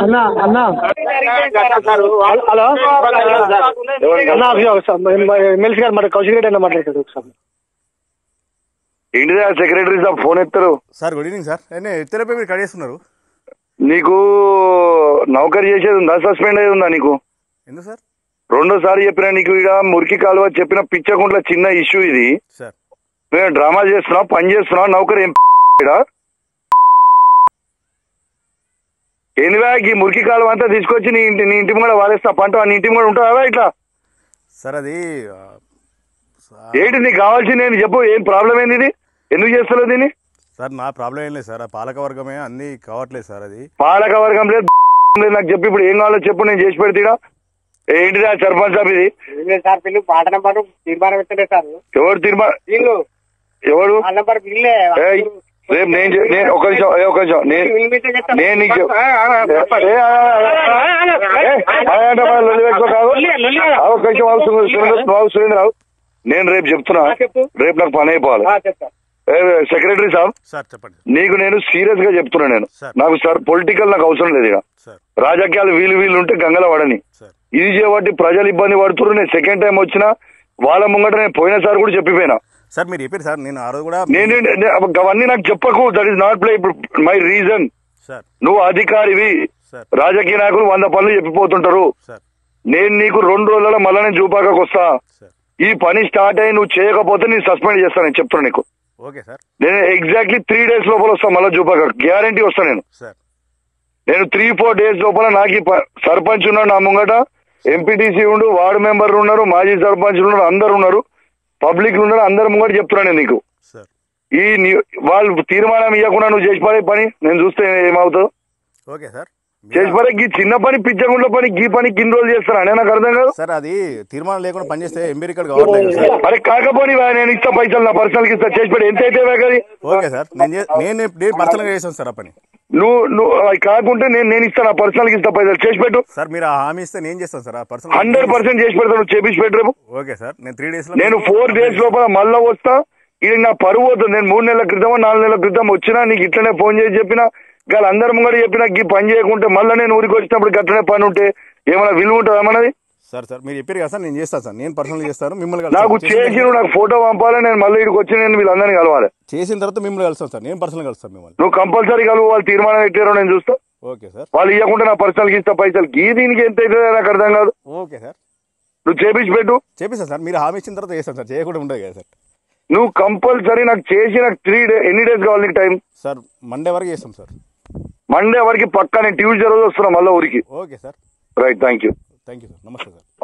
అన్న అన్న హలో అన్న ఎమ్మెల్సీ గారు మరి కౌశిక్ రెడ్డి అన్న మాట్లాడతాడు ఒకసారి ఏంటిదా సెక్రటరీ సాబ్ ఫోన్ ఎత్తారు సార్ గుడ్ ఈవినింగ్ సార్ నేను ఎత్తేలోపే మీరు కడిగేస్తున్నారు నీకు నౌకరీ చేసేది ఉందా సస్పెండ్ అయ్యేది ఉందా నీకు ఎందుకు సార్ రెండోసారి చెప్పిన నీకు ఇక మురికి కాలువ చెప్పిన పిచ్చకుంట్ల చిన్న ఇష్యూ ఇది సార్ మేము డ్రామా చేస్తున్నాం పని చేస్తున్నాం నౌకరీ ఏం ఈడ? ఏందివా ఈ మురికి కాలువ అంతా తీసుకొచ్చి నీ ఇంటి నీ ఇంటి కూడా వారేస్తా పంట నీ ఇంటి కూడా ఉంటుందా ఇట్లా సార్ అది ఆ, సా- ఏంటి నీకు కావాల్సింది ఏంటి చెప్పు ఏం ప్రాబ్లం ఏంది ఇది ఎందుకు చేస్తలేవు దీన్ని సార్ నా ప్రాబ్లం ఏం లేదు సార్ ఆ పాలక వర్గమే అన్నీ కావట్లేదు సార్ అది పాలక వర్గం లేదు లేదు నాకు చెప్పు ఇప్పుడు ఏం కావాలో చెప్పు నేను చేసి పెడతా ఏంటిదా సర్పంచ్ సాబ్ ఇది లేదు సార్ బిల్లు పాట నెంబర్ తీర్మానం పెట్టలే సార్ ఎవరు తీర్మా బిల్లు ఎవరు ఆ నెంబర్ బిల్లే ఏయ్, రేపు నేను చె- నేను ఒక నిమిషం ఏ, ఒక నిమిషం నేను బిల్ మీటింగ్ ఎత్తాం. నేను నీకు చెప్- ఆ, ఆ, ఆ, చెప్పండి. ఏ, ఆ, ఆ, ఆ, ఏ, ఆ, అంటే మరి లొల్లి పెట్టుకో కాదు. లొల్లి, లొల్లి కాదు. ఆ, ఒక నిమిషం ఆగు, సురేంద్ర, సురేంద్ర, ఆగు, సురేంద్ర, ఆగు. నేను రేపు చెప్తున్నా ఆ, చెప్పు. రేపు నాకు పని అయిపోవాలి ఆ, చెప్తా ఏ, సెక్రటరీ సాబ్ సార్ చెప్పండి నీకు నేను సీరియస్ గా చెప్తున్నా నేను సార్. నాకు సార్ పొలిటికల్ నాకు అవసరం లేదు ఇక సార్ రాజకీయాలు వీలు వీలు ఉంటే గంగల పడని సార్ ఇది చేయబట్టి ప్రజలు ఇబ్బంది పడుతున్నారు నేను సెకండ్ టైం వచ్చినా వాళ్ళ ముంగట నేను పోయినసారి కూడా చెప్పిపోయినా సార్ మీరు చెప్పారు సార్ నేను ఆ రోజు కూడా నేను నేను- అవన్నీ నాకు చెప్పకు that is not play my reason sir నువ్వు అధికారివి సార్ రాజకీయ నాయకులు వంద పనులు చెప్పిపోతుంటారు సార్ నేను నీకు రెండు రోజుల మళ్ళా నేను చూపాకకు వస్తా సార్ ఈ పని స్టార్ట్ అయ్యి నువ్వు చేయకపోతే నేను సస్పెండ్ చేస్తాను నేను చెప్తున్నా నీకు ఓకే సార్ నేను ఎగ్జాక్ట్లీ త్రీ డేస్ లోపల వస్తా మళ్ళీ చూపాక గ్యారంటీ వస్తా నేను సార్ నేను త్రీ ఫోర్ డేస్ లోపల నాకు ఈ ప- సర్పంచ్ ఉన్నాడు నా ముంగట ఎంపీటీసీ ఉండు వార్డు మెంబర్ ఉన్నారు మాజీ సర్పంచ్ ఉన్నారు అందరు ఉన్నారు పబ్లిక్ ఉన్నారు అందరు ముంగట చెప్తున్నా నేను నీకు సార్ ఈ నీ- వాళ్ళు తీర్మానం ఇవ్వకుండా నువ్వు చేసి పడే పని నేను చూస్తే ఏమవుతావు ఓకే సార్ చేసి పడే ఈ చిన్న పని పిచ్చగుండ్ల పని గీ పని కిన్ని రోజులు చేస్తాను అనే నాకు అర్థం కాదు సార్ అది తీర్మానం లేకుండా పనిచేస్తే ఎంబీరికల్ కావట్లేదు సార్ అరే కాకపోని వా, నేను ఇస్తా పైసలు నా పర్సనల్ కి ఇస్తా చేసి పెట్టి ఎంత అయితే కానీ ఓకే సార్ నేను చే- నేను నేను పర్సనల్గా చేసాను సార్ ఆ పని నువ్వు నువ్వు అది కాకుంటే నేను నేను ఇస్తా నా పర్సనల్ కి ఇస్తా పైసలు చేసి పెట్టు సార్ మీరు ఆ హామీ ఇస్తే నేను చేస్తాను సార్ ఆ పర్సనల్ హండ్రెడ్ పర్సెంట్ చేసి పెడతాను నువ్వు చేపించి పెట్టు రేపు ఓకే సార్ నేను త్రీ డేస్ నేను ఫోర్ డేస్ లోపల మళ్ళా వస్తా ఇది నా పరువు అవుతుంది నేను మూడు నెలల క్రితం నాలుగు నెలల క్రితం వచ్చినా నీకు ఇట్లనే ఫోన్ చేసి చెప్పినా వాళ్ళు అందరి ముంగడ చెప్పినా ఈ పని చేయకుంటే మళ్ళీ నేను ఊరికి వచ్చినప్పుడు గట్లనే పని ఉంటే ఏమైనా విలువ ఉంటుందా మనది సార్ సార్ మీరు చెప్పారు కదా సార్ నేను చేస్తాను సార్ నేను పర్సనల్ చేస్తాను మిమ్మల్ని నాకు కలుస్తాను. చేసి నువ్వు నాకు ఫోటో పంపాలి నేను మళ్ళీ ఇక్కడికి వచ్చి నేను వీళ్ళందరినీ కలవాలి చేసిన తర్వాత మిమ్మల్ని కలుస్తాను సార్ నేను పర్సనల్ కలుస్తాను మిమ్మల్ని నువ్వు కంపల్సరీ కలువు వాళ్ళు తీర్మానం పెట్టారో నేను చూస్తా ఓకే సార్ వాళ్ళు ఇవ్వకుండా నా పర్సనల్ కి ఇస్తా పైసలు గీ దీనికి ఎంత అవుతుందో నాకు అర్థం కాదు ఓకే సార్ నువ్వు చేపించి పెట్టు చేపిస్తాను సార్ మీరు హామీ ఇచ్చిన తర్వాత చేస్తాను సార్ చేయకుండా ఉండదు కదా సార్ నువ్వు కంపల్సరీ నాకు చేసి నాకు త్రీ డే ఎన్ని డేస్ కావాలి నీకు టైం సార్ మండే వరకు చేస్తాం సార్ మండే వరకు పక్కా నేను ట్యూస్డే రోజు వస్తున్నా మళ్ళీ ఊరికి okay sir right thank you thank you sir నమస్తే సార్